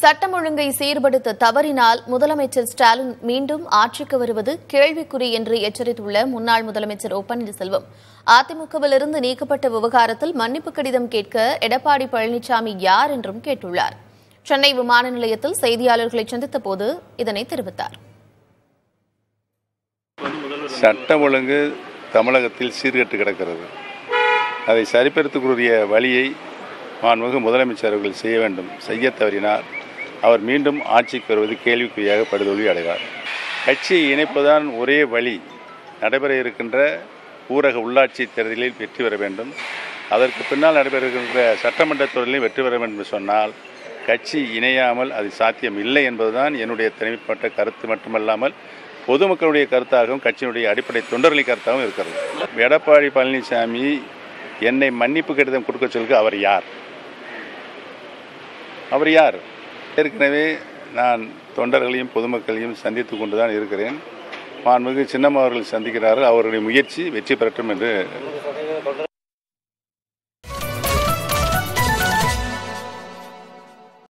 சட்டம் ஒழுங்கை சீர்படுத்த தவறினால் முதலமைச்சர் ஸ்டாலின் மீண்டும் ஆட்சிக்கு வருவது கேள்விக்குறி என்று எச்சரித்துள்ள முன்னாள் முதலமைச்சர் ஓ பன்னீர்செல்வம் அதிமுகவிலிருந்து நீக்கப்பட்ட விவகாரத்தில் மன்னிப்பு கடிதம் கேட்க எடப்பாடி பழனிசாமி யார் என்றும் கேட்டுள்ளார் சென்னை விமான நிலையத்தில் செய்தியாளர்களை சந்தித்த போது இதனை தெரிவித்தார் சட்டம் ஒழுங்கு தமிழகத்தில் சீர்கெட்டு கிடக்கிறது அதை சரிப்படுத்தக்கூடிய வழியை மாண்புமிகு முதலமைச்சர் அவர்கள் செய்ய வேண்டும் செய்ய தவறினார் அவர் மீண்டும் ஆட்சிக்கு வருவது கேள்விக்குறியாக படுதோல்வி அடைவார் கட்சியை இணைப்பதுதான் ஒரே வழி நடைபெற இருக்கின்ற ஊரக உள்ளாட்சி தேர்தலில் வெற்றி பெற வேண்டும் அதற்கு பின்னால் நடைபெற இருக்கின்ற சட்டமன்ற தேர்தலில் வெற்றி பெற வேண்டும் என்று சொன்னால் கட்சி இணையாமல் அது சாத்தியம் இல்லை என்பதுதான் என்னுடைய தனிப்பட்ட கருத்து மட்டுமல்லாமல் பொதுமக்களுடைய கருத்தாகவும் கட்சியினுடைய அடிப்படை தொண்டர்களின் கருத்தாகவும் இருக்கிறது எடப்பாடி பழனிசாமி என்னை மன்னிப்பு கடிதம் கொடுக்க சொல்லுங்க அவர் யார் அவர் யார் ஏற்கனவே நான் தொண்டர்களையும் பொதுமக்களையும் சந்தித்து கொண்டு தான் இருக்கிறேன் மாண்புமிகு சின்னம் அவர்கள் சந்திக்கிறார்கள் அவருடைய முயற்சி வெற்றி பெறட்டும் என்று